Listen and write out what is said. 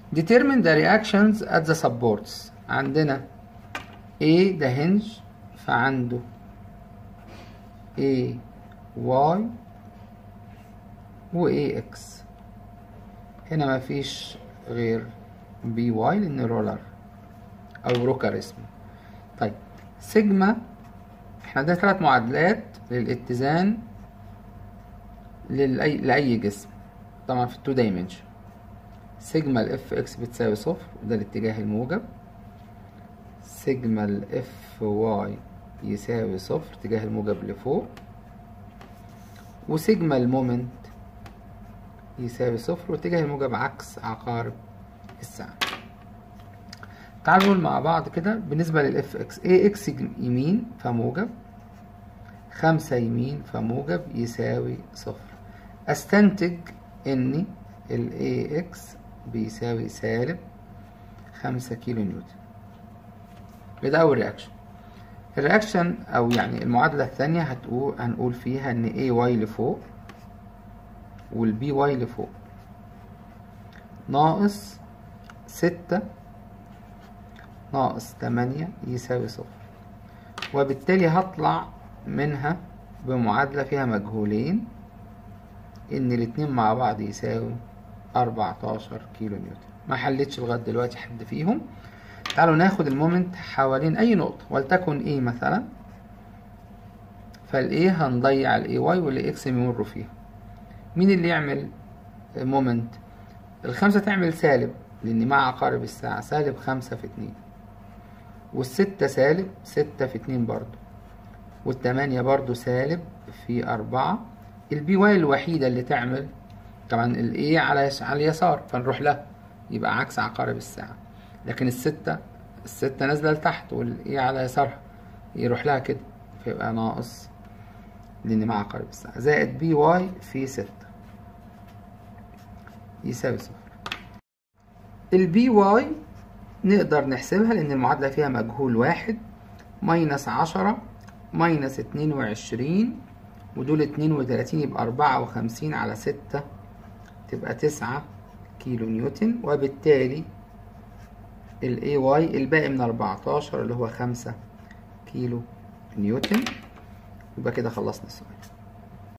determine the reactions at the supports عندنا A ده hinge فعنده A Y و A X هنا مفيش غير بي واي لأن رولر أو روكر اسمه طيب سيجما احنا ده ثلاث معادلات للاتزان لأي, لأي جسم طبعا في التو دايمنشن سيجما الاف اكس بتساوي صفر وده الاتجاه الموجب سيجما الاف واي يساوي صفر اتجاه الموجب لفوق وسيجما المومنت يساوي صفر واتجاه الموجب عكس عقارب الساعة تعالوا نقول مع بعض كده بالنسبة للاف اكس اي اكس يمين فموجب خمسة يمين فموجب يساوي صفر استنتج ان ال AX بيساوي سالب خمسة كيلو نيوتن ده أول رياكشن الرياكشن أو يعني المعادلة الثانية هتقول هنقول فيها إن AY لفوق وال BY لفوق ناقص ستة ناقص تمانية يساوي صفر وبالتالي هطلع منها بمعادلة فيها مجهولين إن الاتنين مع بعض يساوي 14 كيلو نيوتن ما حلتش لغايه دلوقتي حد فيهم تعالوا ناخد المومنت حوالين اي نقطه ولتكن ايه مثلا فالايه هنضيع الاي واي والاي اكس يمروا فيها مين اللي يعمل مومنت الخمسة تعمل سالب لأن مع عقارب الساعة سالب خمسة في اتنين والستة سالب ستة في اتنين برضو والتمانية برضو سالب في أربعة البي واي الوحيدة اللي تعمل طبعا الايه على على اليسار فنروح لها يبقى عكس عقارب الساعة لكن الستة الستة نازلة لتحت والايه على يسارها يروح لها كده فيبقى ناقص لأن مع عقارب الساعة زائد بي واي في ستة يساوي صفر البي واي نقدر نحسبها لأن المعادلة فيها مجهول واحد ماينس عشرة ماينس اتنين وعشرين ودول اتنين وتلاتين يبقى أربعة وخمسين على ستة تبقى تسعة كيلو نيوتن وبالتالي ال AY الباقي من أربعتاشر اللي هو خمسة كيلو نيوتن يبقى كده خلصنا السؤال